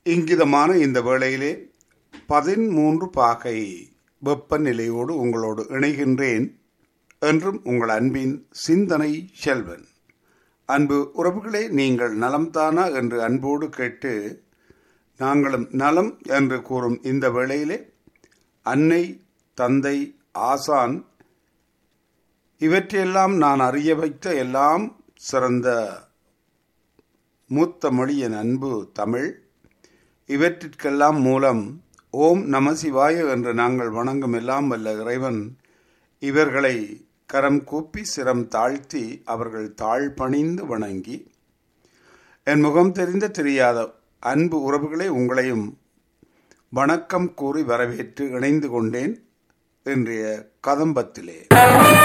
இங்கிதமான இந்த வேளையிலே பதிமூன்று பாகை வெப்பநிலையோடு உங்களோடு இணைகின்றேன் என்றும் உங்கள் அன்பின் சிந்தனை செல்வன் அன்பு உறவுகளே நீங்கள் நலம்தானா என்று அன்போடு கேட்டு நாங்களும் நலம் என்று கூறும் இந்த வேளையிலே அன்னை தந்தை ஆசான் இவற்றையெல்லாம் நான் அறிய வைத்த எல்லாம் சிறந்த மூத்த மொழி என் அன்பு தமிழ் இவற்றிற்கெல்லாம் மூலம் ஓம் நம சிவாய என்று நாங்கள் வணங்கும் எல்லாம் வல்ல இறைவன் இவர்களை கரம் கூப்பி சிரம் தாழ்த்தி அவர்கள் தாழ் பணிந்து வணங்கி என் முகம் தெரிந்த தெரியாத அன்பு உறவுகளை உங்களையும் வணக்கம் கூறி வரவேற்று இணைந்து கொண்டேன் இன்றைய கதம்பத்திலே